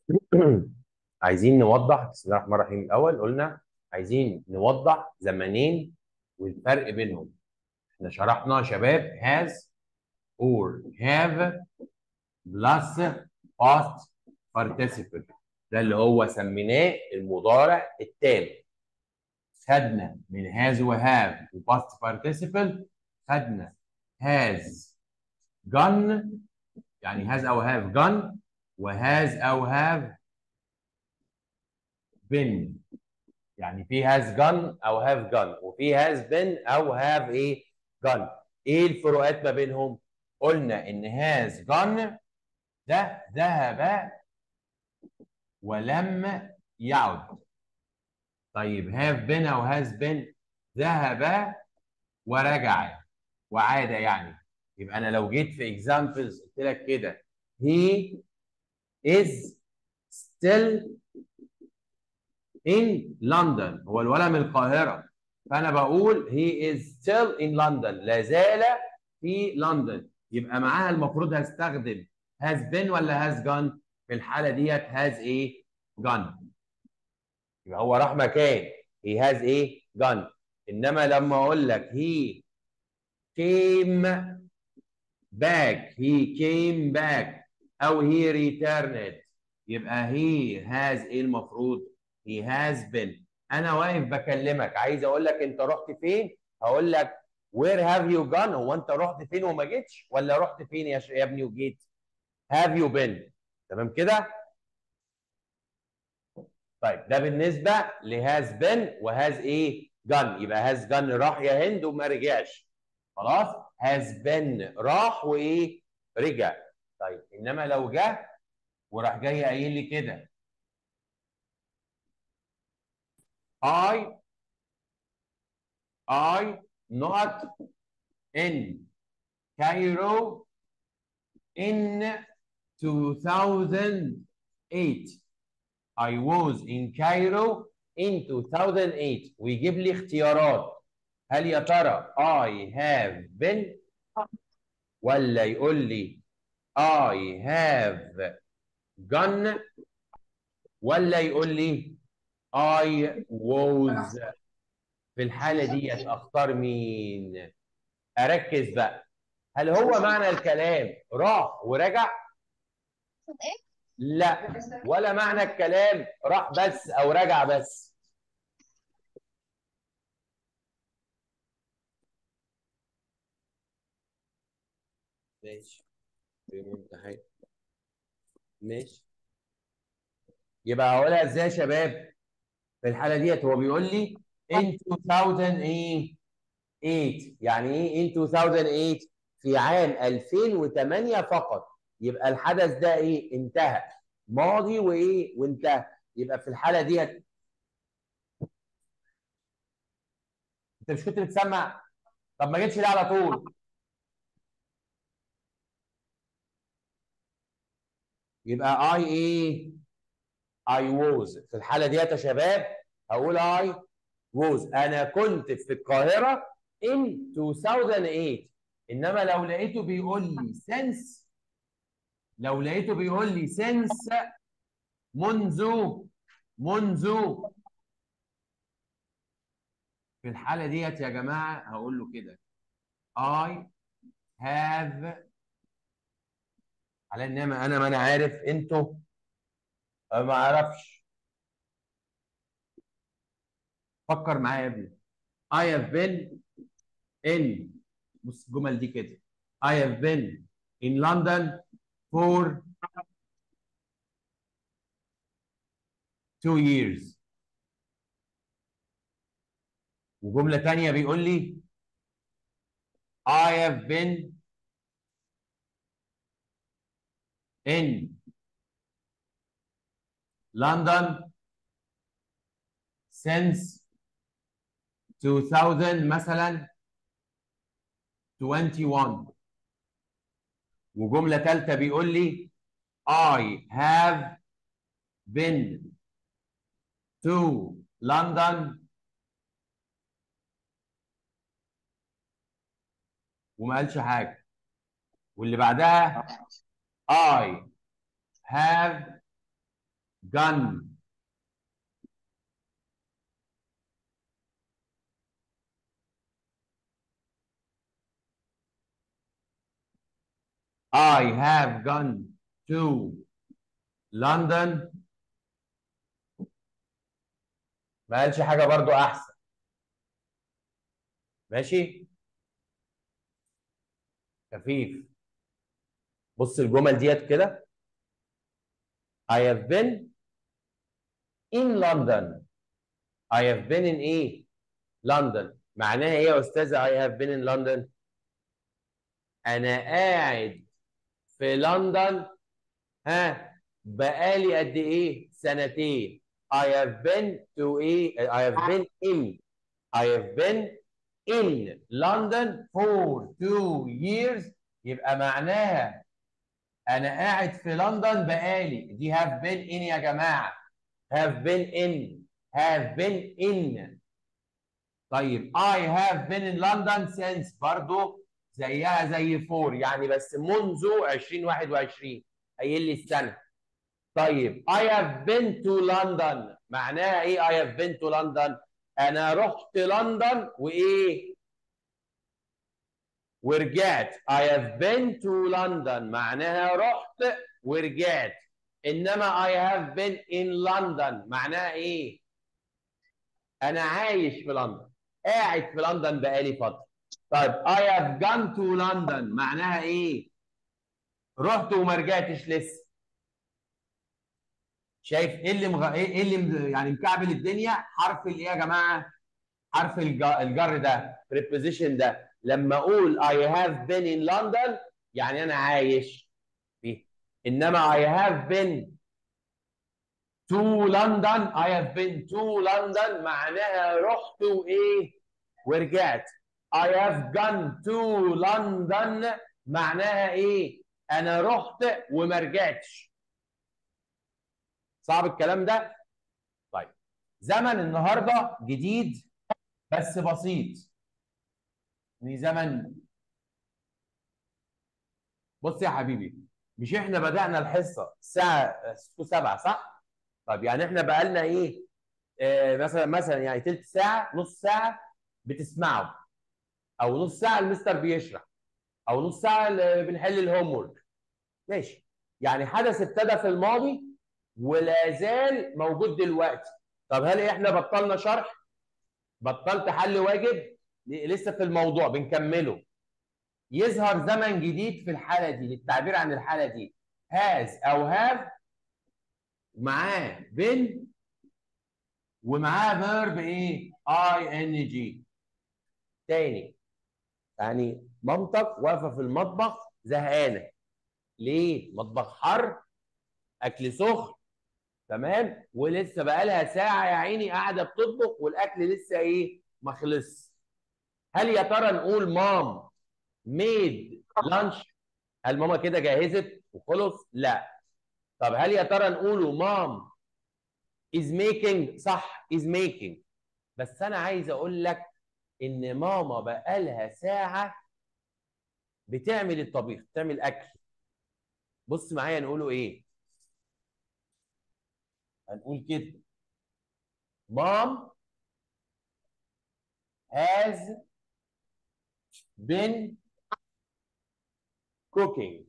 عايزين نوضح بسم الله الرحمن الرحيم الاول قلنا عايزين نوضح زمنين والفرق بينهم احنا شرحنا يا شباب has or have plus past participle ده اللي هو سميناه المضارع التام خدنا من has و have و past participle خدنا has gone يعني has او have gone و has او have been يعني في has gone او have gone وفي has been او have ايه gone ايه الفروقات ما بينهم قلنا ان has gone ده ذهب ولم يعد طيب have been او has been ذهب ورجع وعاد يعني يبقى انا لو جيت في examples قلت لك كده he is still in London هو الولد من القاهرة فأنا بقول he is still in London لا زال في لندن يبقى معاها المفروض هستخدم has been ولا has gone في الحالة ديت has ايه gone يبقى هو راح مكان he has ايه gone إنما لما أقول لك he came back he came back أو he returned يبقى he has ايه المفروض he has been انا واقف بكلمك عايز اقول لك انت رحت فين هقول لك where have you gone هو انت رحت فين وما جيتش ولا رحت فين يا, ش... يا ابني وجيت have you been تمام كده طيب ده بالنسبه ل has been و has ايه gone يبقى has gone راح يا هند وما رجعش خلاص has been راح وايه رجع طيب انما لو جه وراح جاي قايل لي كده I I not in Cairo in 2008 I was in Cairo in 2008 ويجيب لي اختيارات هل يا ترى I have been ولا يقول لي I have gone ولا يقول لي I was في الحالة دي أختار مين؟ أركز بقى هل هو معنى الكلام راح ورجع؟ لا ولا معنى الكلام راح بس أو رجع بس ماشي ماشي يبقى هقولها ازاي يا شباب؟ في الحاله ديت هو بيقول لي in 2008 يعني ايه in 2008 في عام 2008 فقط يبقى الحدث ده ايه انتهى ماضي وايه وانتهى يبقى في الحاله ديت انت مش كنت بتسمع طب ما جيتش ليه على طول يبقى اي ايه I was في الحالة ديت يا شباب هقول I was أنا كنت في القاهرة in 2008 إنما لو لقيته بيقول لي since لو لقيته بيقول لي since منذ منذ في الحالة ديت يا جماعة هقول له كده I have على انما انا ما انا عارف انتوا ما اعرفش فكر معايا يا ابني I have been in بص الجمل دي كده I have been in London for two years وجملة تانية بيقول لي I have been in London since 2000 مثلا 21 وجملة ثالثة بيقول لي I have been to London وما قالش حاجة واللي بعدها I have gun I have gone to London ما قالش حاجة برضو أحسن ماشي خفيف بص الجمل ديت كده I have been in London I have been in ايه London معناها ايه يا استاذه I have been in London انا قاعد في لندن ها بقالي قد ايه سنتين I have been to ايه I have been in I have been in London for two years يبقى معناها انا قاعد في لندن بقالي دي have been in يا جماعه have been in have been in طيب I have been in London since برضو زيها زي فور يعني بس منذ 2021 قايل لي السنه طيب I have been to London معناها ايه I have been to London انا رحت لندن وايه ورجعت I have been to London معناها رحت ورجعت انما I have been in London معناها ايه انا عايش في لندن قاعد في لندن بقالي فتره طيب I have gone to London معناها ايه رحت وما رجعتش لسه شايف ايه اللي مغ... ايه اللي م... يعني مكعبل الدنيا حرف الايه يا جماعه حرف الج... الجر ده preposition ده لما اقول I have been in London يعني انا عايش فيه انما I have been to London I have been to London معناها رحت وايه ورجعت I have gone to London معناها ايه انا رحت وما رجعتش صعب الكلام ده طيب زمن النهارده جديد بس بسيط يعني زمن بص يا حبيبي مش احنا بدأنا الحصة الساعة 7 صح؟ طب يعني احنا بقالنا ايه؟ آه مثلا مثلا يعني تلت ساعة نص ساعة بتسمعوا او نص ساعة المستر بيشرح او نص ساعة اللي بنحل الهوم وورك ماشي يعني حدث ابتدى في الماضي ولا زال موجود دلوقتي طب هل احنا بطلنا شرح؟ بطلت حل واجب؟ لسه في الموضوع بنكمله يظهر زمن جديد في الحاله دي للتعبير عن الحاله دي هاز او هاف معاه بن ومعاه فيرب ايه اي ان جي تاني يعني مامتك واقفه في المطبخ زهقانه ليه مطبخ حر اكل سخن تمام ولسه بقالها ساعه يا عيني قاعده بتطبخ والاكل لسه ايه ما خلصش هل يا ترى نقول مام ميد لانش هل ماما كده جهزت وخلص لا طب هل يا ترى نقوله مام از ميكينج صح از ميكينج بس انا عايز اقول لك ان ماما بقالها ساعه بتعمل الطبيخ بتعمل اكل بص معايا نقوله ايه هنقول كده مام has been cooking.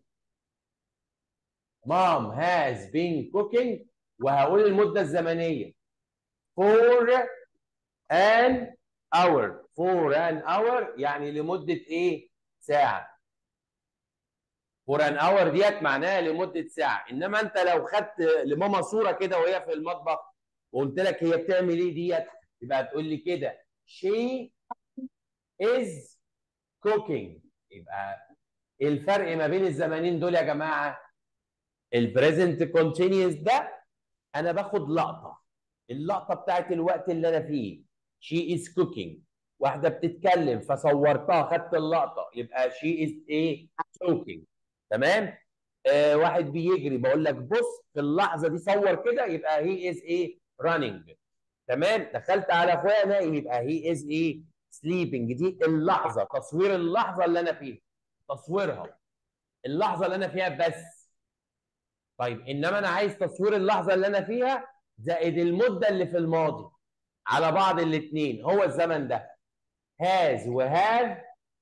Mom has been cooking وهقول المدة الزمنية for an hour for an hour يعني لمدة ايه؟ ساعة. for an hour ديت معناها لمدة ساعة، إنما أنت لو خدت لماما صورة كده وهي في المطبخ وقلت لك هي بتعمل إيه ديت؟ يبقى هتقول لي كده she is cooking يبقى الفرق ما بين الزمانين دول يا جماعه البريزنت كونتينيوس ده انا باخد لقطه اللقطه بتاعت الوقت اللي انا فيه she is cooking واحده بتتكلم فصورتها خدت اللقطه يبقى she is ايه talking تمام آه واحد بيجري بقول لك بص في اللحظه دي صور كده يبقى he is ايه running تمام دخلت على اخويا نايم يبقى he is ايه سليبنج دي اللحظه تصوير اللحظه اللي انا فيها تصويرها اللحظه اللي انا فيها بس طيب انما انا عايز تصوير اللحظه اللي انا فيها زائد المده اللي في الماضي على بعض الاثنين هو الزمن ده هاز وهاف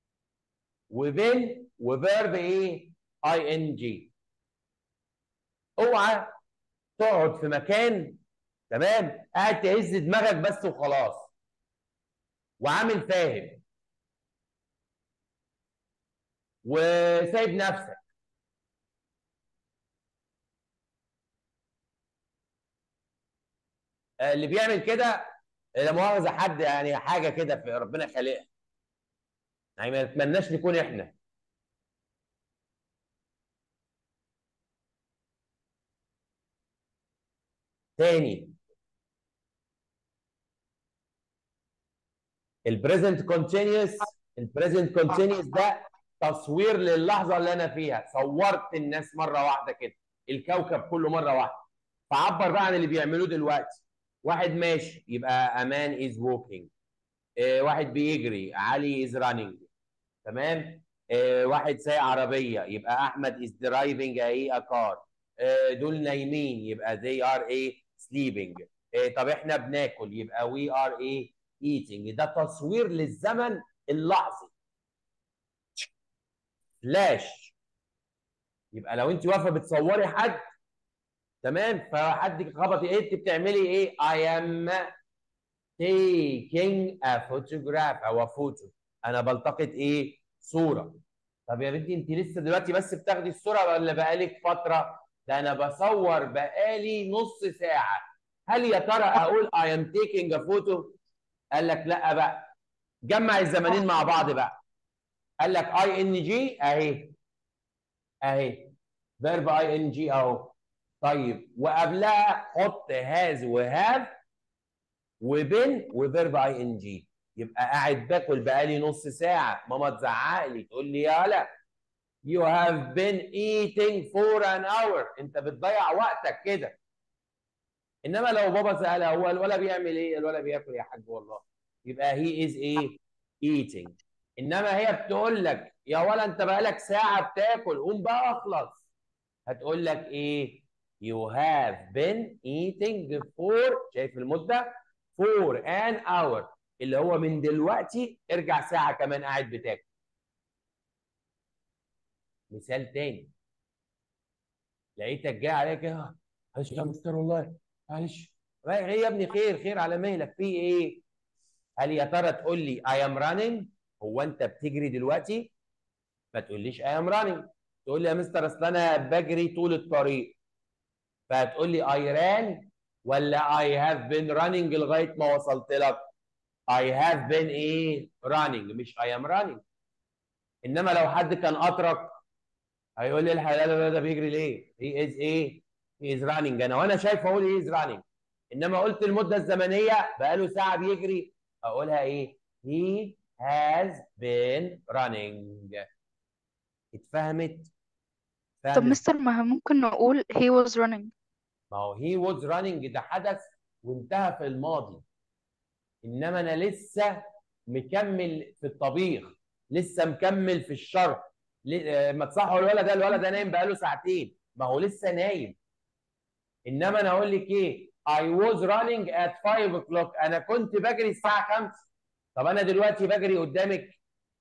وبين وفيرب ايه اي ان جي اوعى تقعد في مكان تمام قاعد تهز دماغك بس وخلاص وعامل فاهم وسايب نفسك اللي بيعمل كده لا مؤاخذه حد يعني حاجه كده في ربنا خالقها يعني ما نتمناش نكون احنا تاني البريزنت كونتينيوس البريزنت كونتينيوس ده تصوير للحظه اللي انا فيها صورت الناس مره واحده كده الكوكب كله مره واحده فعبر بقى عن اللي بيعملوه دلوقتي واحد ماشي يبقى امان از ووكينج واحد بيجري علي از رانينج تمام آه واحد سايق عربيه يبقى احمد از درايفنج ايه ا كار دول نايمين يبقى they are ايه sleeping آه طب احنا بناكل يبقى we are ايه eating ده تصوير للزمن اللحظي فلاش يبقى لو انت واقفه بتصوري حد تمام فحد خبط ايه انت بتعملي ايه I am taking a photograph او فوتو انا بلتقط ايه صوره طب يا بنتي انت لسه دلوقتي بس بتاخدي الصوره ولا بقالك فتره ده انا بصور بقالي نص ساعه هل يا ترى اقول I am taking a photo قال لك لا بقى جمع الزمانين مع بعض بقى قال لك اي ان جي اهي اهي فيرب اي ان جي اهو طيب وقبلها حط هاز وهاف وبن وفيرب اي ان جي يبقى قاعد باكل بقالي نص ساعه ماما تزعق لي تقول لي يالا you have been eating for an hour انت بتضيع وقتك كده انما لو بابا سالها هو الولد بيعمل ايه الولد بياكل يا حاج والله يبقى he is ايه eating انما هي بتقول لك يا ولا انت بقالك ساعه بتاكل قوم بقى اخلص هتقول لك ايه you have been eating for شايف المده for an hour اللي هو من دلوقتي ارجع ساعه كمان قاعد بتاكل مثال تاني لقيتك جاي عليك كده معلش يا مستر والله معلش ايه يا ابني خير خير على مهلك في ايه هل يا ترى تقول لي I am running هو انت بتجري دلوقتي ما تقوليش I am running تقول لي يا مستر اصل انا بجري طول الطريق فهتقول لي I ran ولا I have been running لغايه ما وصلت لك I have been ايه running مش I am running انما لو حد كان اترك هيقول لي الحلال ده بيجري ليه he is ايه he is running انا وانا شايف اقول he is running انما قلت المده الزمنيه بقاله ساعه بيجري اقولها ايه he has been running اتفهمت طب فهمت مستر ما ممكن نقول he was running ما هو he was running ده حدث وانتهى في الماضي انما انا لسه مكمل في الطبيخ لسه مكمل في الشرح ل- آه، ما تصحوا الولد ده الولد ده نايم بقاله ساعتين ما هو لسه نايم انما انا اقول لك ايه I was running at 5 o'clock انا كنت بجري الساعه 5 طب انا دلوقتي بجري قدامك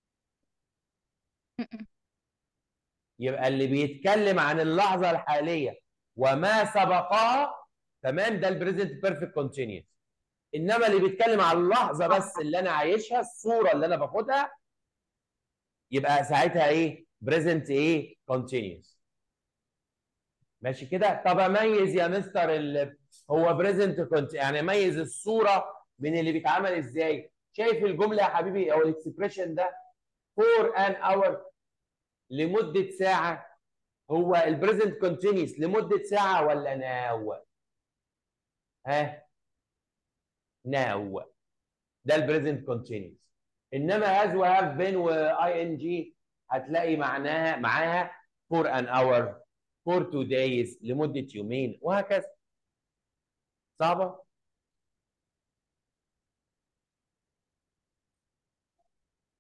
م-م. يبقى اللي بيتكلم عن اللحظه الحاليه وما سبقها تمام ده البريزنت بيرفكت كونتينيوس انما اللي بيتكلم عن اللحظه بس اللي انا عايشها الصوره اللي انا باخدها يبقى ساعتها ايه بريزنت ايه كونتينيوس ماشي كده طب اميز يا مستر ال... هو بريزنت كنت يعني اميز الصوره من اللي بيتعمل ازاي شايف الجمله يا حبيبي او الاكسبريشن ده فور ان اور لمده ساعه هو البريزنت كونتينيوس لمده ساعه ولا ناو ها ناو ده البريزنت كونتينيوس انما هاز وهاف بين واي ان جي هتلاقي معناها معاها فور ان اور فور تو دايز لمده يومين وهكذا صعبه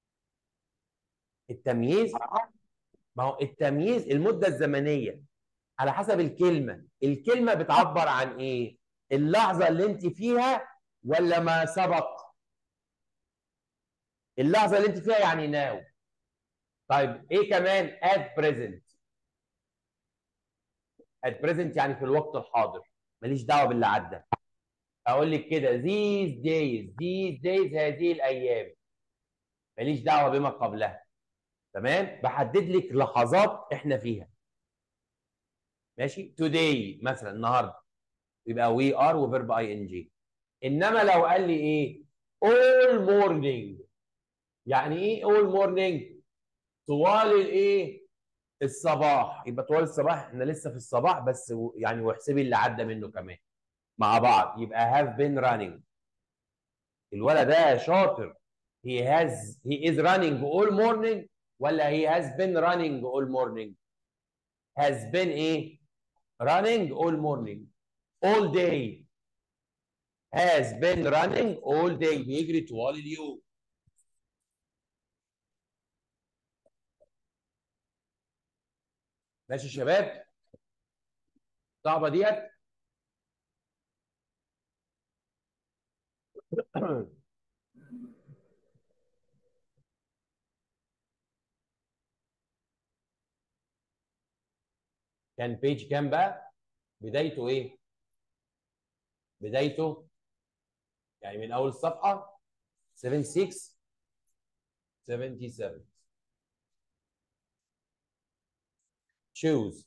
التمييز ما هو التمييز المده الزمنيه على حسب الكلمه الكلمه بتعبر عن ايه اللحظه اللي انت فيها ولا ما سبق اللحظه اللي انت فيها يعني ناو طيب ايه كمان at present at present يعني في الوقت الحاضر ماليش دعوه باللي عدى اقول لك كده these days these days هذه الايام ماليش دعوه بما قبلها تمام بحدد لك لحظات احنا فيها ماشي today مثلا النهارده يبقى we are وفيرب اي ان جي انما لو قال لي ايه all morning يعني ايه all morning طوال الايه الصباح يبقى طوال الصباح احنا لسه في الصباح بس يعني واحسبي اللي عدى منه كمان مع بعض يبقى have been running الولد ده شاطر he has he is running all morning ولا he has been running all morning has been ايه running all morning all day has been running all day بيجري طوال اليوم ماشي يا شباب صعبه ديت كان بيج كام بقى بدايته ايه بدايته يعني من اول الصفحه 76 77 choose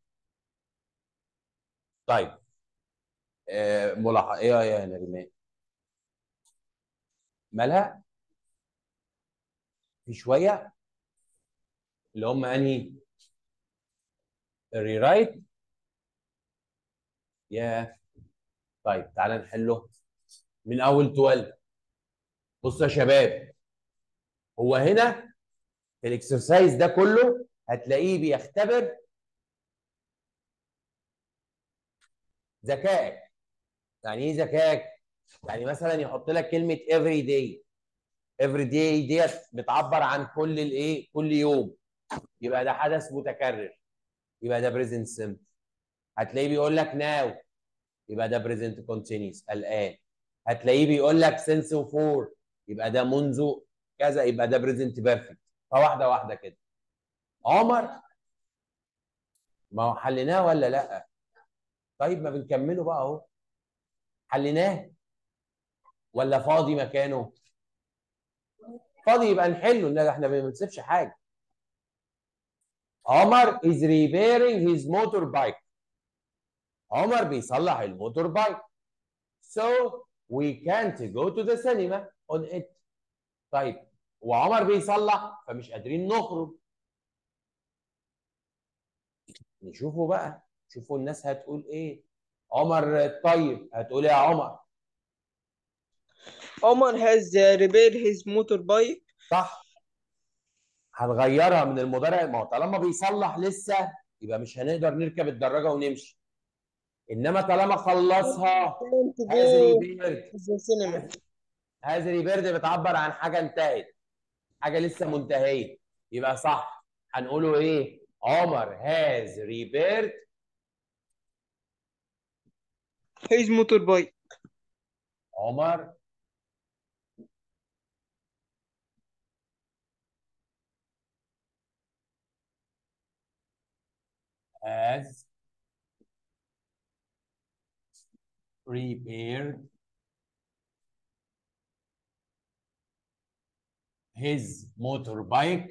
طيب آه ملاحظه ايه يا نريمان مالها في شويه اللي هم انهي الريرايت يا طيب تعالى نحله من اول 12 بصوا يا شباب هو هنا في الاكسرسايز ده كله هتلاقيه بيختبر ذكائك يعني ايه ذكائك يعني مثلا يحط لك كلمه every day every day ديت بتعبر عن كل الايه كل يوم يبقى ده حدث متكرر يبقى ده present simple هتلاقيه بيقول لك now يبقى ده present continuous الان هتلاقيه بيقول لك since وفور يبقى ده منذ كذا يبقى ده present perfect فواحده واحده كده عمر ما هو حليناه ولا لا طيب ما بنكمله بقى اهو حليناه ولا فاضي مكانه فاضي يبقى نحله ان احنا ما بنسيبش حاجه عمر is repairing his motorbike عمر بيصلح الموتور بايك so we can't go to the cinema on it طيب وعمر بيصلح فمش قادرين نخرج نشوفه بقى شوفوا الناس هتقول ايه عمر طيب هتقول ايه يا عمر Omar has uh, repaired his motorbike. صح هنغيرها من المضارع ما هو طالما بيصلح لسه يبقى مش هنقدر نركب الدراجه ونمشي انما طالما خلصها Plan to هذا go ريبيرد to the cinema. هذا ريبيرد بتعبر عن حاجه انتهت حاجه لسه منتهيه يبقى صح هنقوله ايه عمر هاز ريبيرد His motorbike. عمر has repaired his motorbike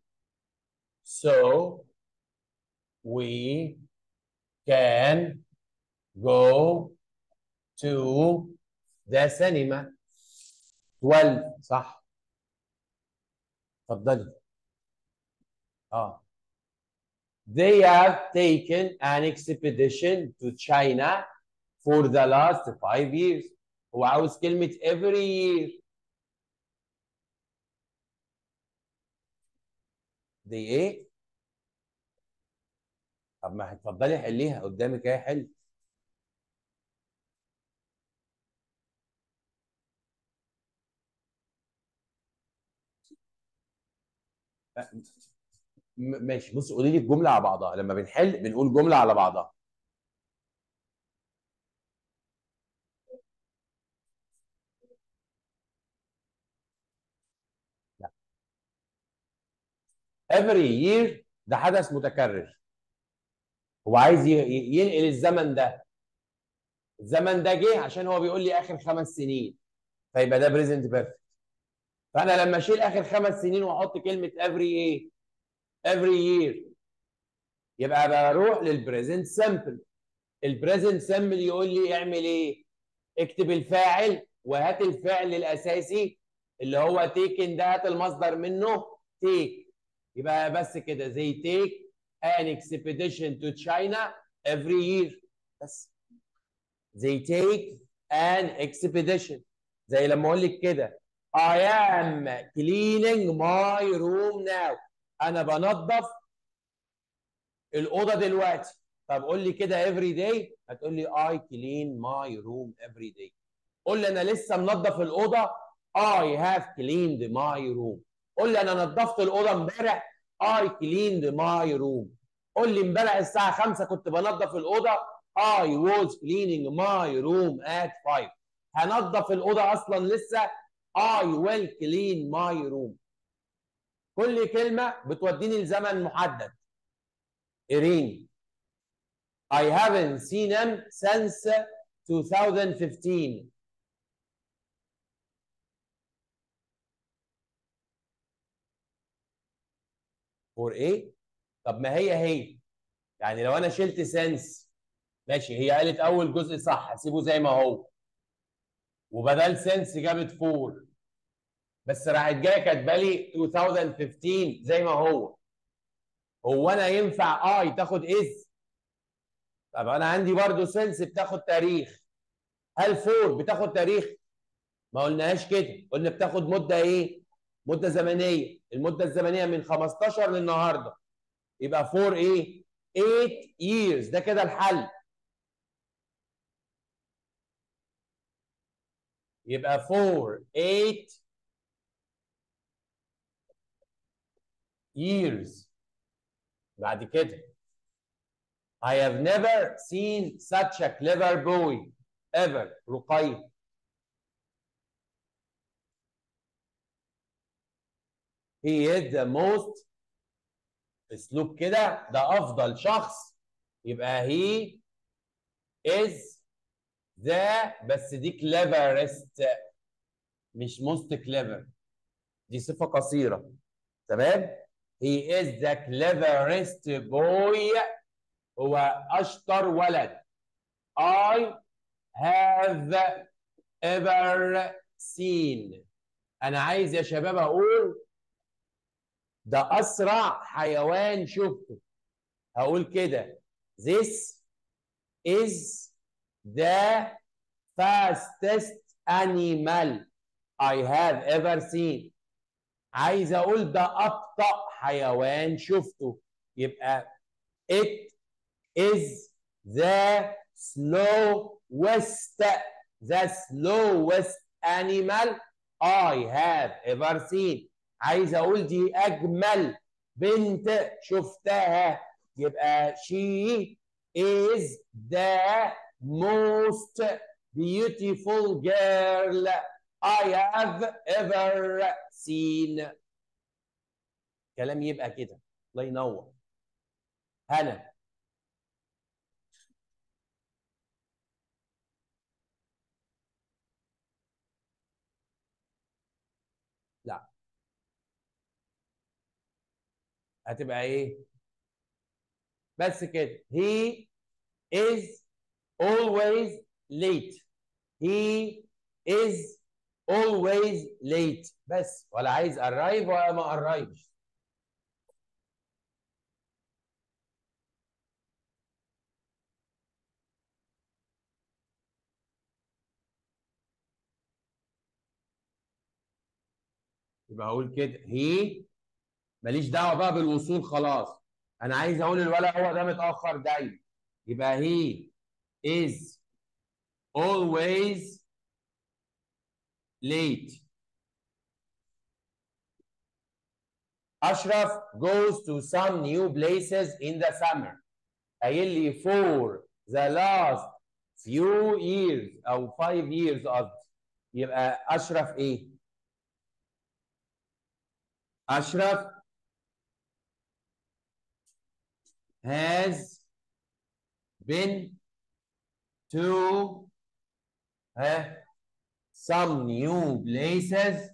so we can go to the cinema 12 صح اتفضلي اه they have taken an expedition to China for the last five years هو عاوز كلمة every year دي ايه؟ طب ما هتفضلي حليها قدامك اهي حل م- ماشي بص قولي لي الجمله على بعضها لما بنحل بنقول جمله على بعضها لا every year ده حدث متكرر هو عايز ي- ي- ينقل الزمن ده الزمن ده جه عشان هو بيقول لي اخر خمس سنين فيبقى ده بريزنت بيرفكت فانا لما اشيل اخر خمس سنين واحط كلمه every ايه every year يبقى بروح للبريزنت سمبل البريزنت سمبل يقول لي اعمل ايه اكتب الفاعل وهات الفعل الاساسي اللي هو تيكن ده هات المصدر منه تيك يبقى بس كده زي تيك an expedition to China every year بس they take an expedition زي لما اقول لك كده I am cleaning my room now انا بنظف الاوضه دلوقتي طب قول لي كده every day هتقول لي I clean my room every day قول لي انا لسه منظف الاوضه I have cleaned my room قول لي انا نظفت الاوضه امبارح I cleaned my room قول لي امبارح الساعه 5 كنت بنظف الاوضه I was cleaning my room at 5 هنظف الاوضه اصلا لسه I will clean my room كل كلمه بتوديني لزمن محدد إيرين I haven't seen him since 2015 for ايه؟ طب ما هي هي يعني لو انا شلت سنس ماشي هي قالت اول جزء صح هسيبه زي ما هو وبدل سنس جابت فور بس راحت جايه كاتبه لي 2015 زي ما هو هو انا ينفع اي تاخد از طب انا عندي برضو سنس بتاخد تاريخ هل فور بتاخد تاريخ ما قلناهاش كده قلنا بتاخد مده ايه مده زمنيه المده الزمنيه من 15 للنهارده يبقى فور ايه 8 years ده كده الحل يبقى فور 8 years بعد كده I have never seen such a clever boy ever رقي He is the most اسلوب كده ده افضل شخص يبقى he is the بس دي cleverest مش most clever دي صفة قصيرة تمام he is the cleverest boy هو أشطر ولد I have ever seen أنا عايز يا شباب أقول ده أسرع حيوان شفته هقول كده This is the fastest animal I have ever seen عايز أقول ده أبطأ حيوان شفته يبقى it is the slowest the slowest animal I have ever seen عايز اقول دي اجمل بنت شفتها يبقى she is the most beautiful girl I have ever seen كلام يبقى كده الله ينور هنا لا هتبقى ايه بس كده he is always late he is always late بس ولا عايز arrive ولا ما arrives يبقى هقول كده he ماليش دعوه بقى بالوصول خلاص انا عايز اقول الولد هو ده متاخر دايما يبقى he is always late اشرف goes to some new places in the summer قايل لي for the last few years او five years قصدي يبقى اشرف ايه؟ اشرف has been to ها some new places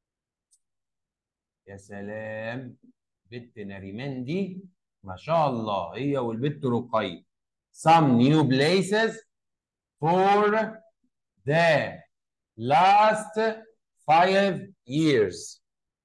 يا سلام بنت نريمان دي ما شاء الله هي والبنت رقية some new places for the last five years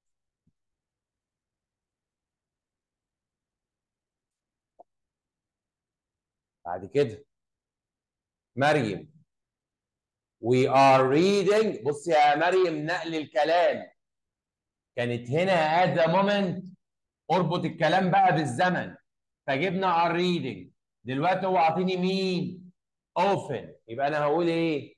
بعد كده مريم we are reading بص يا مريم نقل الكلام كانت هنا at the moment اربط الكلام بقى بالزمن فجبنا are reading دلوقتي هو عاطيني مين often يبقى انا هقول ايه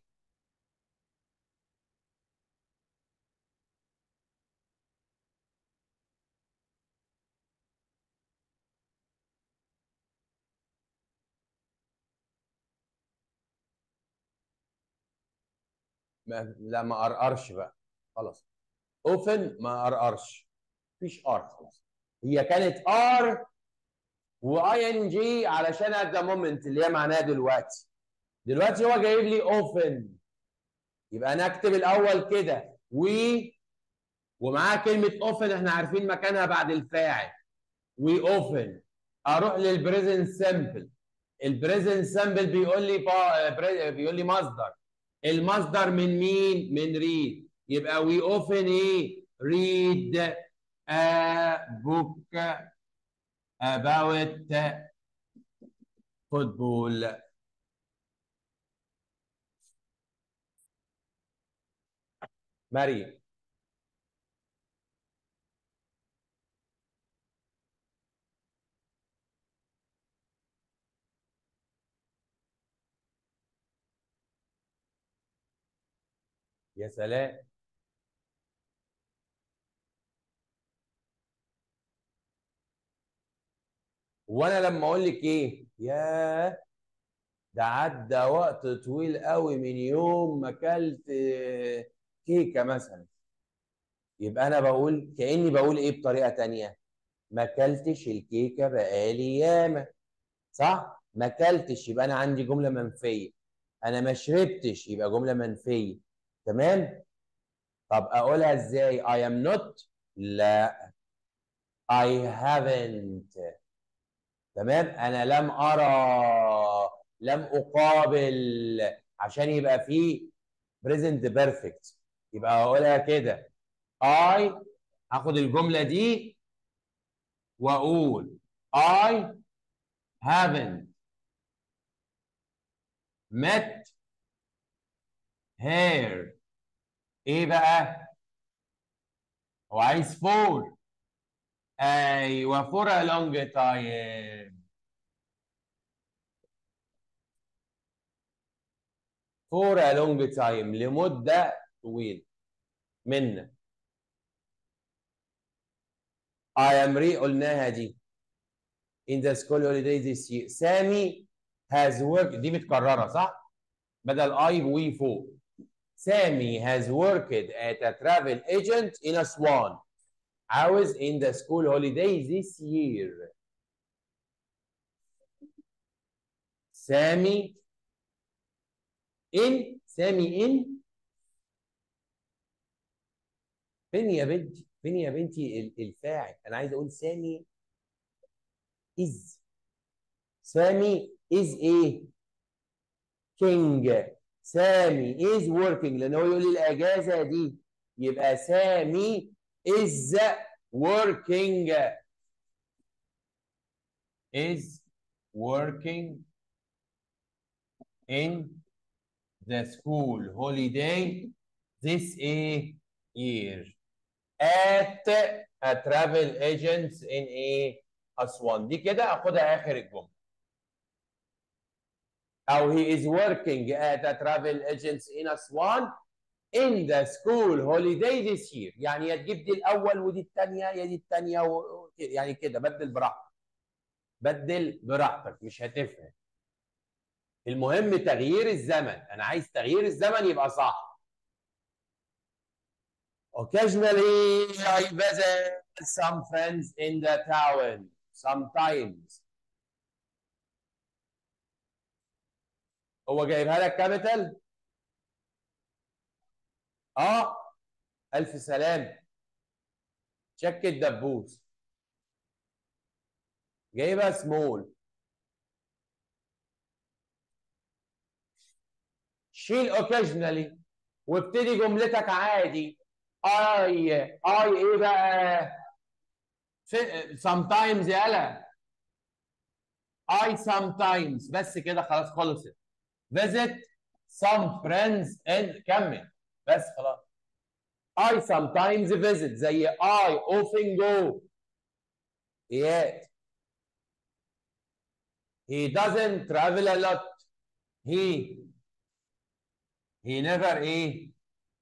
ما لا ما ارقرش بقى خلاص اوفن ما ارقرش مفيش ار خلاص هي كانت ار واي ان جي علشان ات ذا مومنت اللي هي معناها دلوقتي دلوقتي هو جايب لي اوفن يبقى انا اكتب الاول كده وي ومعاه كلمه اوفن احنا عارفين مكانها بعد الفاعل وي اوفن اروح للبريزنت سامبل البريزنت سامبل بيقول لي با... بيقول لي مصدر المصدر من مين؟ من ريد يبقى وي اوفن ايه؟ read a book about football مريم يا سلام وانا لما اقول لك ايه ياه ده عدى وقت طويل قوي من يوم ما اكلت كيكه مثلا يبقى انا بقول كاني بقول ايه بطريقه تانية ما اكلتش الكيكه بقالي ياما صح ما اكلتش يبقى انا عندي جمله منفيه انا ما شربتش يبقى جمله منفيه تمام طب اقولها ازاي I am not لا I haven't تمام انا لم ارى لم اقابل عشان يبقى في present perfect يبقى اقولها كده I هاخد الجمله دي واقول I haven't met her ايه بقى هو عايز فور ايوه فور a long time فور a long time لمده طويله منا I am re قلناها دي in the school holiday this year سامي has worked دي متكرره صح؟ بدل I وي فوق سامي has worked at a travel agent in Aswan عاوز in the school holiday this year سامي in سامي in فين يا بنتي فين يا بنتي الفاعل انا عايز اقول سامي is سامي is ايه king سامي is working لان هو يقول لي الاجازه دي يبقى سامي is working is working in the school holiday this a year at a travel agents in a أسوان دي كده اخدها اخر الجمله او he is working at a travel agents in Aswan in the school holiday this year يعني يا تجيب دي الاول ودي الثانيه يا دي الثانيه و... يعني كده بدل براحتك بدل براحتك مش هتفهم المهم تغيير الزمن انا عايز تغيير الزمن يبقى صح occasionally I visit some friends in the town sometimes هو جايبها لك كابيتال اه الف سلام شك الدبوس جايبها سمول شيل occasionally وابتدي جملتك عادي اي اي ايه بقى في- sometimes يالا I sometimes بس كده خلاص خلصت visit some friends and كمل بس خلاص I sometimes visit زي I often go yet he doesn't travel a lot he he never ايه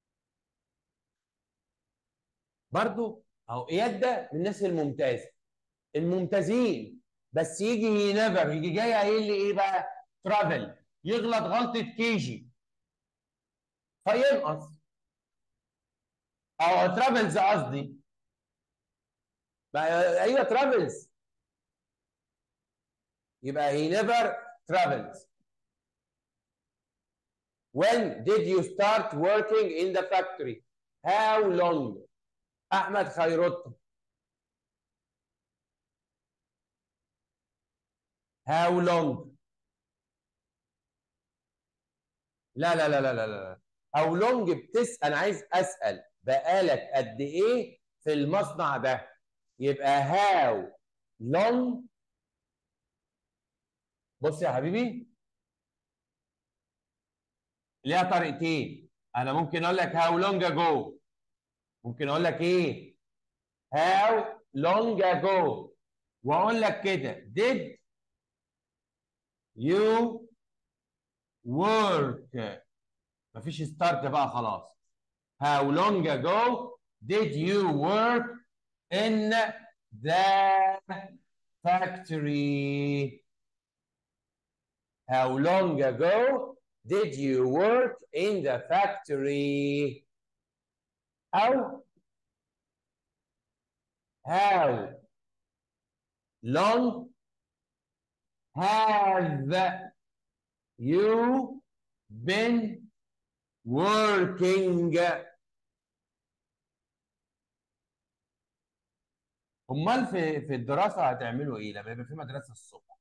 برضو اهو اياد ده من الناس الممتازه الممتازين بس يجي هي نيفر يجي جاي قايل لي ايه بقى ترافل يغلط غلطه كيجي فينقص او ترافلز قصدي بقى ايوه ترافلز يبقى he never travels when did you start working in the factory how long احمد خيرت how long لا لا لا لا لا لا how long بتسأل انا عايز اسال بقالك قد ايه في المصنع ده يبقى how long بص يا حبيبي ليها طريقتين انا ممكن اقول لك how long ago ممكن اقول لك ايه how long ago واقول لك كده did you work مفيش ستارت بقى خلاص how long ago did you work in the factory how long ago did you work in the factory أو how long have you been working امال في في الدراسه هتعملوا ايه لما يبقى في مدرسه الصبح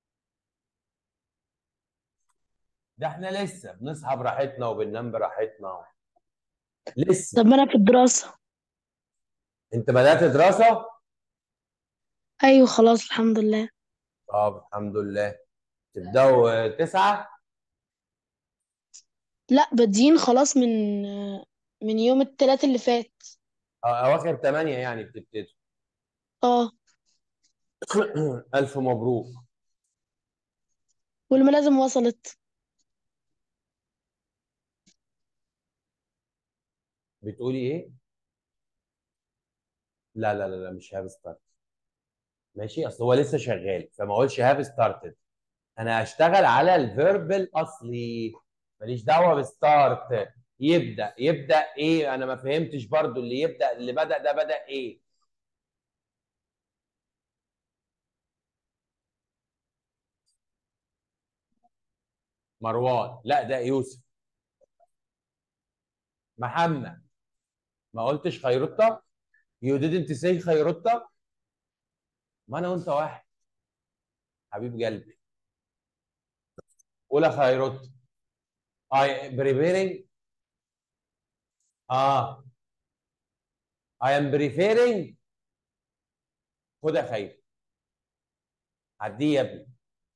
ده احنا لسه بنصحى براحتنا وبننام براحتنا لسه طب ما انا في الدراسة انت بدأت دراسة؟ ايوه خلاص الحمد لله طب الحمد لله تبدأوا تسعة لا بادئين خلاص من من يوم التلات اللي فات أو أواخر ثمانية يعني بتبتدوا اه ألف مبروك والملازم وصلت بتقولي إيه؟ لا لا لا لا مش هاف ستارت ماشي أصل هو لسه شغال فما أقولش هاف ستارتد أنا هشتغل على الفيرب الأصلي ماليش دعوة بستارت يبدأ يبدأ إيه؟ أنا ما فهمتش برضو اللي يبدأ اللي بدأ ده بدأ إيه؟ مروان لا ده يوسف محمد ما قلتش خيرطة you didn't say خيرطة ما انا وانت واحد حبيب قلبي قول خيرطة I preparing اه I am preparing خد يا خير عديه يا ابني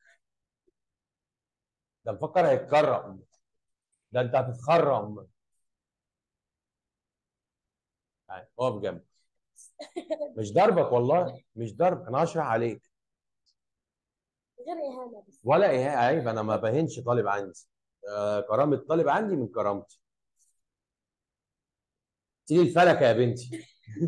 ده مفكر هيتكرم ده انت هتتخرم يعني اقف جنبي مش ضربك والله مش ضرب انا هشرح عليك غير إهانة بس ولا ايه عيب انا ما بهنش طالب عندي آه كرامه طالب عندي من كرامتي شيل الفلكه يا بنتي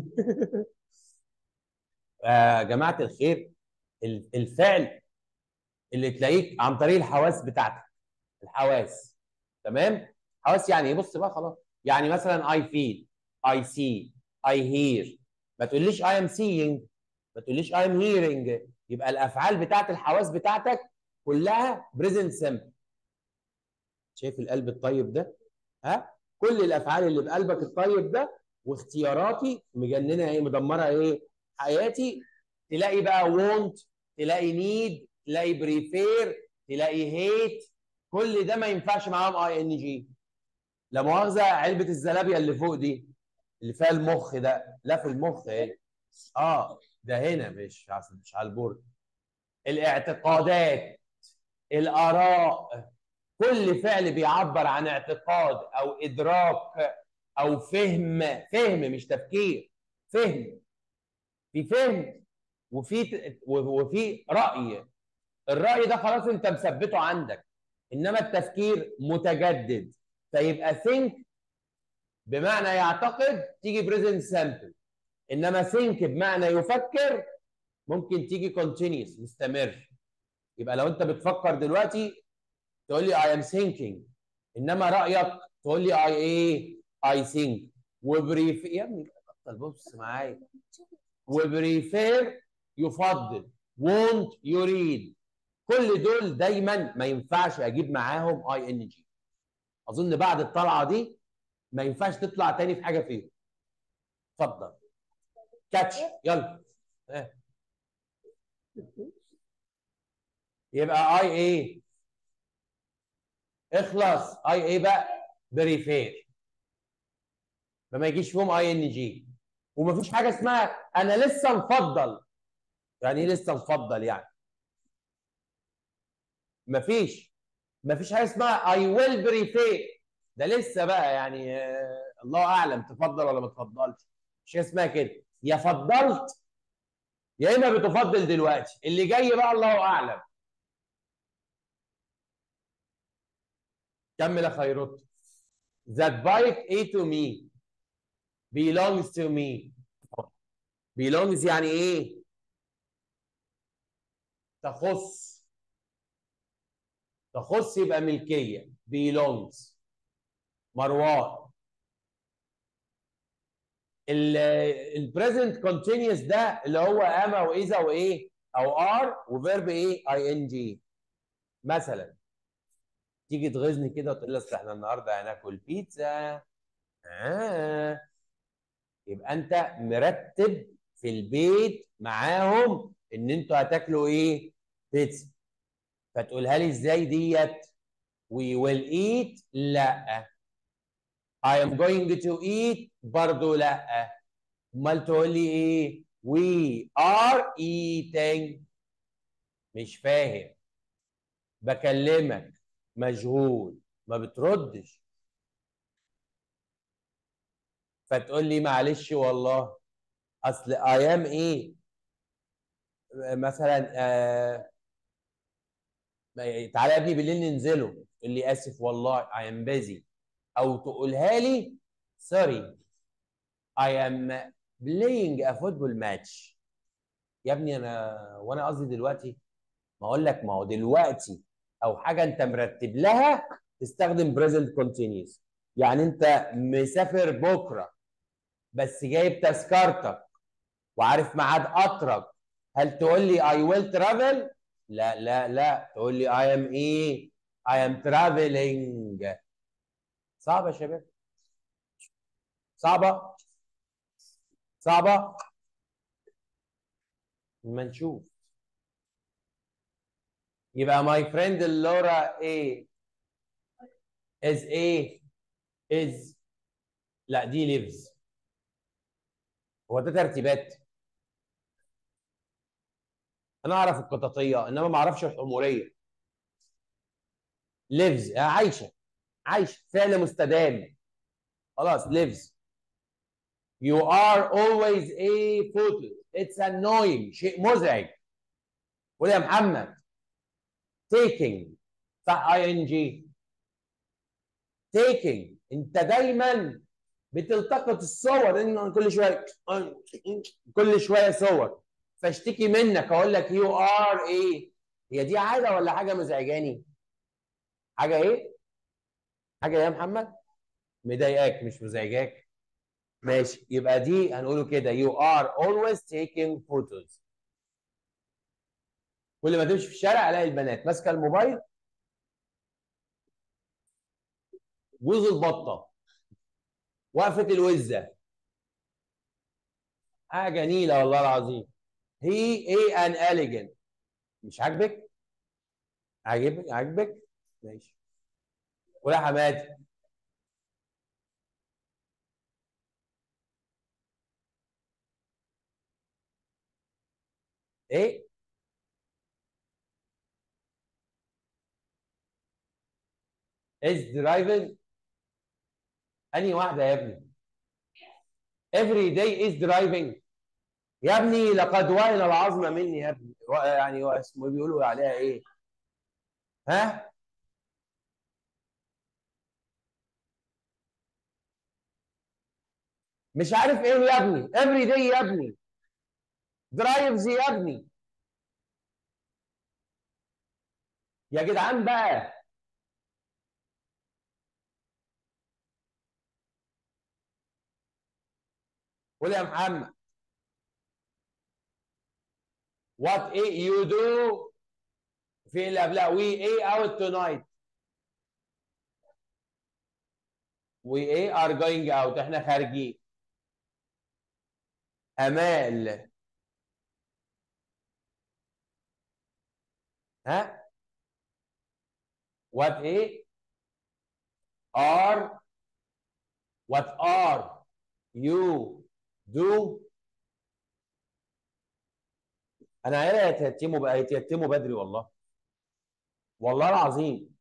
يا جماعه الخير ال- الفعل اللي تلاقيك عن طريق الحواس بتاعتك الحواس تمام حواس يعني ايه بص بقى خلاص يعني مثلا I feel I see I hear ما تقوليش I am seeing ما تقوليش I am hearing يبقى الافعال بتاعت الحواس بتاعتك كلها present simple شايف القلب الطيب ده ها كل الافعال اللي بقلبك الطيب ده واختياراتي مجننه ايه مدمره ايه حياتي تلاقي بقى want تلاقي need تلاقي prefer تلاقي hate كل ده ما ينفعش معاهم اي ان جي لا مؤاخذه علبه الزلابيا اللي فوق دي اللي فيها المخ ده لا في المخ ايه اه ده هنا مش عس- مش على البورد الاعتقادات الاراء كل فعل بيعبر عن اعتقاد او ادراك او فهم فهم مش تفكير فهم في فهم وفي ت- وفي راي الراي ده خلاص انت مثبته عندك انما التفكير متجدد فيبقى think بمعنى يعتقد تيجي present simple انما think بمعنى يفكر ممكن تيجي continuous مستمر يبقى لو انت بتفكر دلوقتي تقول لي I am thinking انما رايك تقول لي I ايه I think وبريف يا ابني بطل بص معايا وبريفير يفضل won't يريد كل دول دايما ما ينفعش اجيب معاهم اي ان جي اظن بعد الطلعه دي ما ينفعش تطلع تاني في حاجه فيهم اتفضل كاتش يلا اه. يبقى اي ايه اخلص اي ايه بقى بريفير فما يجيش فيهم اي ان جي ومفيش حاجه اسمها انا لسه مفضل يعني ايه لسه مفضل يعني مفيش مفيش حاجه اسمها اي ويل بريفير ده لسه بقى يعني آه، الله اعلم تفضل ولا ما تفضلش مش حاجه اسمها كده يا فضلت يا اما بتفضل دلوقتي اللي جاي بقى الله اعلم كمل يا خيروت that bike A to me belongs to me belongs يعني ايه تخص تخص يبقى ملكيه belongs مروان البريزنت كونتينيوس ده اللي هو اما واذا وايه او ار وفيرب ايه اي ان جي مثلا تيجي تغيظني كده وتقول لي اصل احنا النهارده هناكل بيتزا آه. يبقى انت مرتب في البيت معاهم ان انتوا هتاكلوا ايه بيتزا فتقولها لي ازاي ديت we will eat لا I am going to eat برضو لا امال تقول لي ايه we are eating مش فاهم بكلمك مشغول ما بتردش فتقول لي معلش والله اصل ايام ايه مثلا آه تعالى يا ابني بالليل ننزله تقول لي اسف والله I am busy او تقولها لي sorry I am playing a football match يا ابني انا وانا قصدي دلوقتي ما اقول لك ما هو دلوقتي او حاجه انت مرتب لها تستخدم present continuous يعني انت مسافر بكره بس جايب تذكرتك وعارف ميعاد قطرك هل تقول لي I will travel لا لا لا تقول لي I am ايه I am traveling صعبة يا شباب صعبة صعبة ما نشوف يبقى my friend لورا ايه is ايه is لا دي lives هو ده ترتيبات انا اعرف القطاطيه انما ما اعرفش الحموريه lives عايشه عايشه فعل مستدام خلاص lives you are always a photo it's annoying شيء مزعج قول يا محمد taking صح اي ان جي taking انت دايما بتلتقط الصور ان كل شويه كل شويه صور فاشتكي منك اقول لك يو ار ايه هي دي عاده ولا حاجه مزعجاني حاجه ايه حاجه يا محمد مضايقاك مش مزعجاك ماشي يبقى دي هنقوله كده you are always taking photos كل ما تمشي في الشارع الاقي البنات ماسكه الموبايل جوز البطه وقفه الوزه حاجه جميله والله العظيم هي ايه ان elegant مش عاجبك عاجبك عاجبك ماشي ولا حماتي ايه is driving انهي واحده يا ابني every day is driving يا ابني لقد وهن العظم مني يا ابني و- يعني هو اسمه بيقولوا عليها ايه ها مش عارف ايه يا ابني every day يا ابني درايفز يا ابني يا جدعان بقى قول يا محمد what ايه you do في اللي قبلها we ايه out tonight we ايه are going out احنا خارجين امال ها what ايه are what are you do انا عيالي هيتيتموا بقى هيتيتموا بدري والله والله العظيم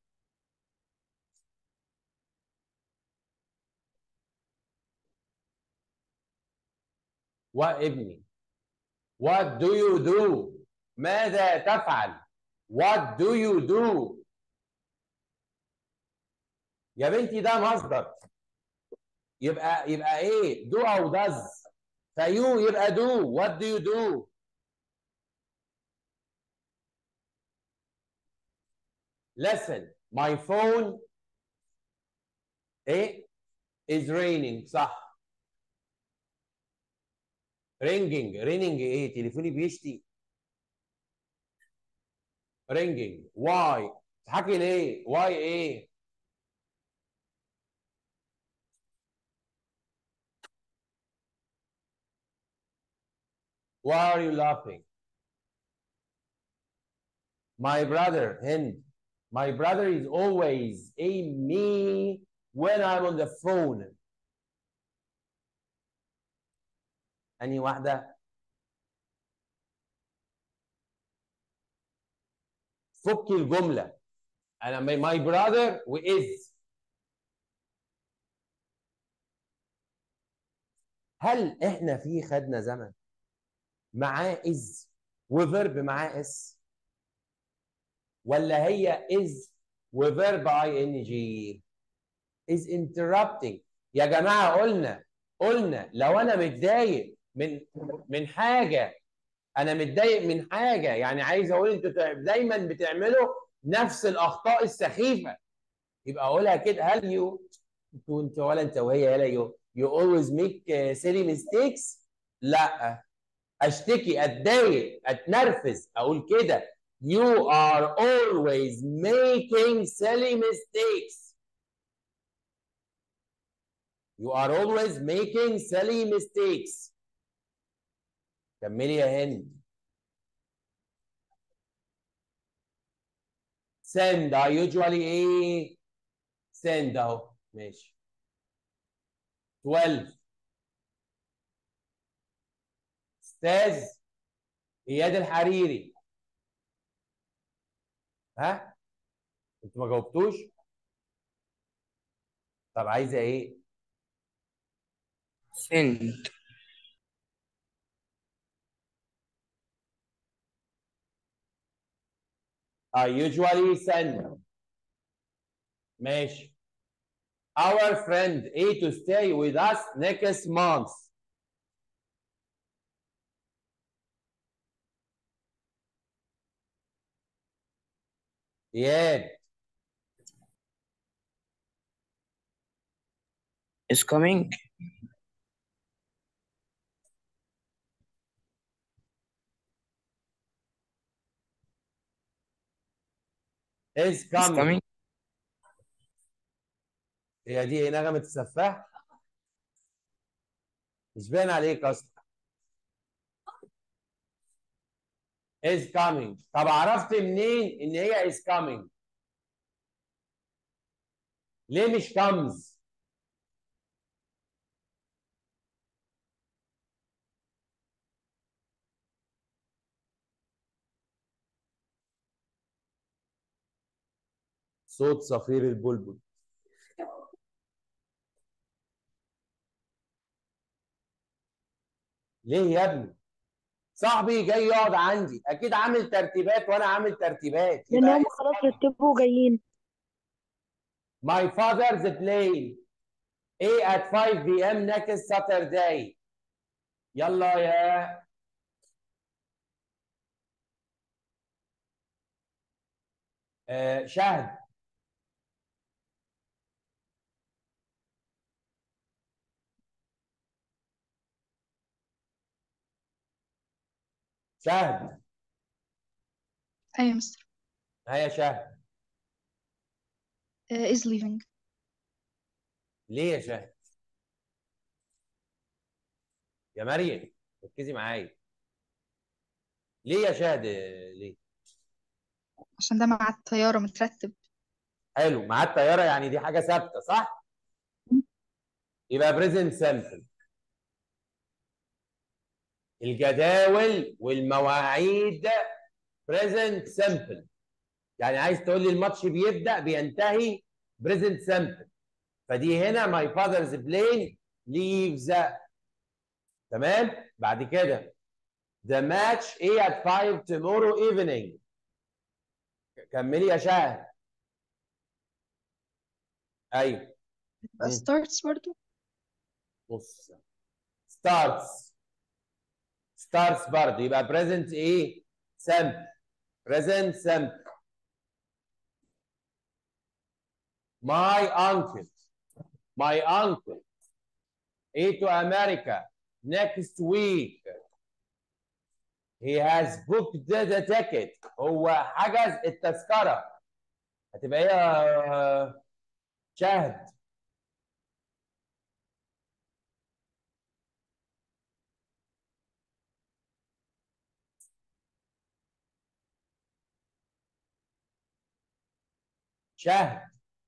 وابني what do you do ماذا تفعل what do you do يا بنتي ده مصدر يبقى يبقى ايه do او does فيو يبقى do what do you do listen my phone ايه is raining صح ringing ringing ايه تليفوني بيشتي ringing why تضحكي ليه why ايه why are you laughing my brother Hind my brother is always a me when I'm on the phone أنهي واحدة؟ فكي الجملة أنا my my brother و is هل إحنا في خدنا زمن معاه is وفيرب معاه اس ولا هي is وفيرب اي ان جي is interrupting يا جماعه قلنا قلنا لو انا متضايق من من حاجه انا متضايق من حاجه يعني عايز اقول انتوا دايما بتعملوا نفس الاخطاء السخيفه يبقى اقولها كده هل يو انتوا انت ولا انت وهي يلا يو يو always make uh, silly mistakes لا اشتكي اتضايق اتنرفز اقول كده you are always making silly mistakes you are always making silly mistakes كملي يا هند send I usually ايه send اهو ماشي 12 استاذ اياد الحريري ها انتوا ما جاوبتوش طب عايزه ايه send I usually send ماشي our friend A to stay with us next month. Yeah, is coming. is Is coming. coming. هي دي نغمة السفاح؟ مش باين عليك أصلا. is coming. طب عرفت منين إن هي is coming؟ ليه مش comes؟ صوت صفير البلبل ليه يا ابني؟ صاحبي جاي يقعد عندي اكيد عامل ترتيبات وانا عامل ترتيبات لان يبقى هم is خلاص coming. رتبوا وجايين My father's plane A at 5 p.m. next Saturday. يلا يا آه شهد شهد أيوة يا مستر ها يا شهد uh, is leaving ليه يا شهد؟ يا مريم ركزي معايا ليه يا شهد ليه؟ عشان ده مع الطيارة مترتب حلو معاه الطياره يعني دي حاجه ثابته صح؟ يبقى بريزنت سامبل الجداول والمواعيد بريزنت سامبل يعني عايز تقول لي الماتش بيبدا بينتهي بريزنت سامبل فدي هنا ماي فاذرز بلين ليفز تمام بعد كده the match A at 5 tomorrow evening كملي يا شهد ايوه يبقى مم. starts برضو بص starts starts برضه يبقى present ايه simple present simple my uncle my uncle A to America next week he has booked the ticket هو حجز التذكرة هتبقى ايه يا شهد شهد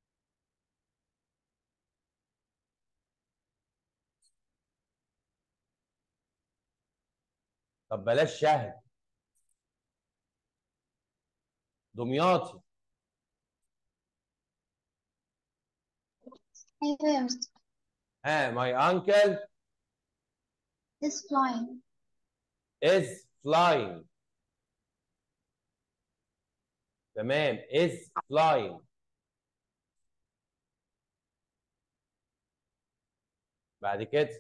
طب بلاش شهد دمياطي أيوة يا مستر ها my uncle is flying is flying تمام is flying بعد كده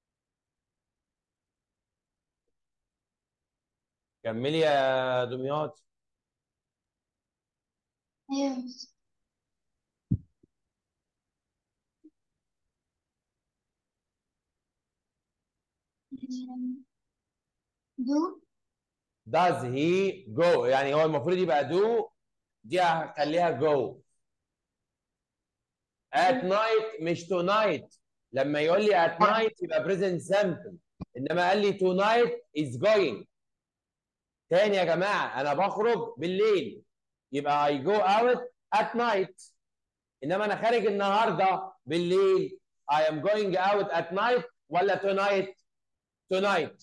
كملي يا دمياط أيوة يا مستر Um, do does he go يعني هو المفروض يبقى do دي هخليها go at night مش tonight لما يقول لي at night يبقى present simple انما قال لي tonight is going تاني يا جماعه انا بخرج بالليل يبقى I go out at night انما انا خارج النهارده بالليل I am going out at night ولا tonight tonight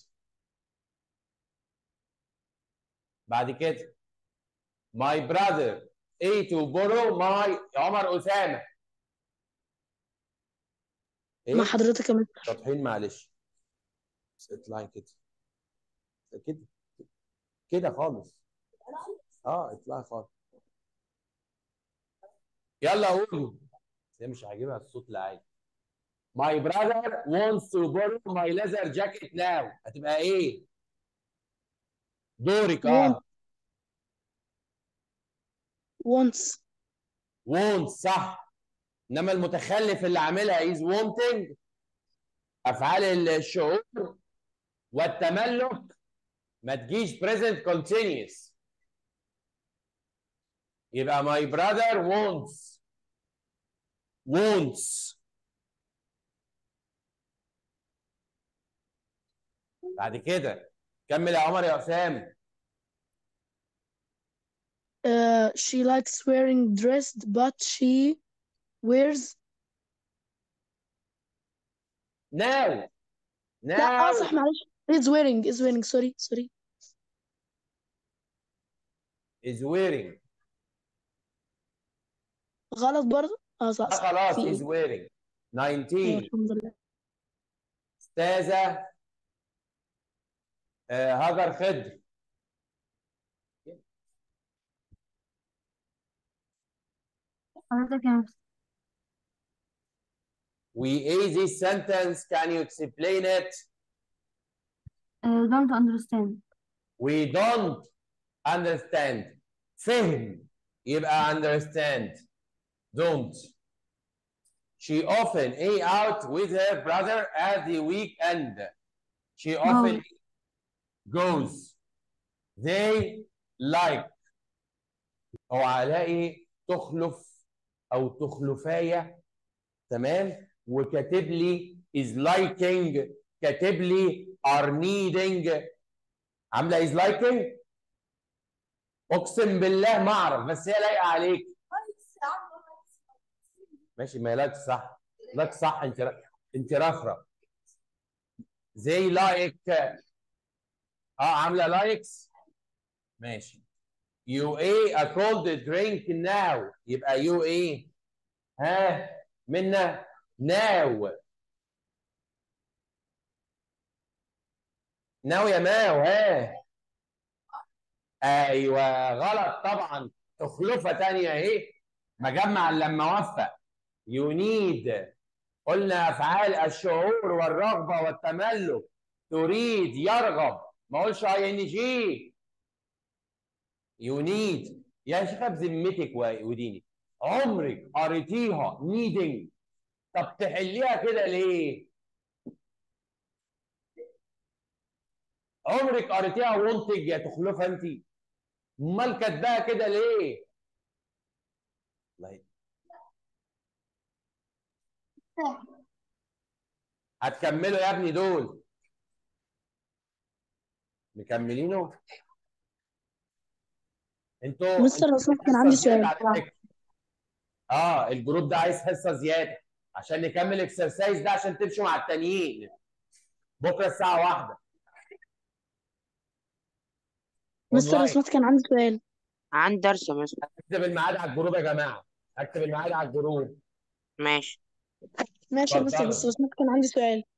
بعد كده my brother A to borrow my عمر أسامة مع ايه حضرتك يا مستر تطحين معلش بس اطلعي كده كده كده خالص اه اطلعي خالص يلا قولي بس هي مش هجيبها الصوت العالي My brother wants to borrow my leather jacket now هتبقى ايه؟ دورك اه wants wants صح انما المتخلف اللي عاملها is wanting افعال الشعور والتملك ما تجيش present continuous يبقى my brother wants wants بعد كده كمل يا عمر يا اسام uh, she likes wearing dressed but she wears now لا اه now صح معلش is wearing is wearing sorry sorry is wearing غلط برضه اه صح ده صح خلاص في is wearing ايه 19 الحمد لله استاذه آه، هاجر خضر حضرتك يا مستر we a this sentence can you explain it uh, don't understand we don't understand فهم يبقى understand don't she often ate out with her brother at the weekend she often goes they like او الاقي تخلف او تخلفايه تمام وكاتب لي is liking كاتب لي are needing عامله is liking اقسم بالله ما اعرف بس هي لايقه عليك ماشي ما هي لايك صح لايك صح انت ر... انت رفرف زي لايك اه عامله لايكس ماشي يو ايه a cold drink now يبقى يو ايه ها منا now now يا ماو ها ايوه غلط طبعا تخلفه تانية اهي مجمع لما وفق يو نيد قلنا افعال الشعور والرغبه والتملك تريد يرغب ما اقولش اي ان جي يو نيد يا شيخه بذمتك و- وديني عمرك قريتيها نيدنج طب تحليها كده ليه؟ عمرك قريتيها وانتج يا تخلفه انت؟ امال كاتباها كده ليه؟ والله هتكملوا يا ابني دول مكملينه انتوا مستر لو سمحت كان حصة عندي زيادة سؤال على فكرة. اه الجروب ده عايز حصه زياده عشان نكمل اكسرسايز ده عشان تمشوا مع التانيين بكره الساعه واحدة مستر لو والله سمحت كان عندي سؤال عندي درس يا مستر اكتب الميعاد على الجروب يا جماعه اكتب الميعاد على الجروب ماشي ماشي يا مستر اتفضل. بس لو سمحت كان عندي سؤال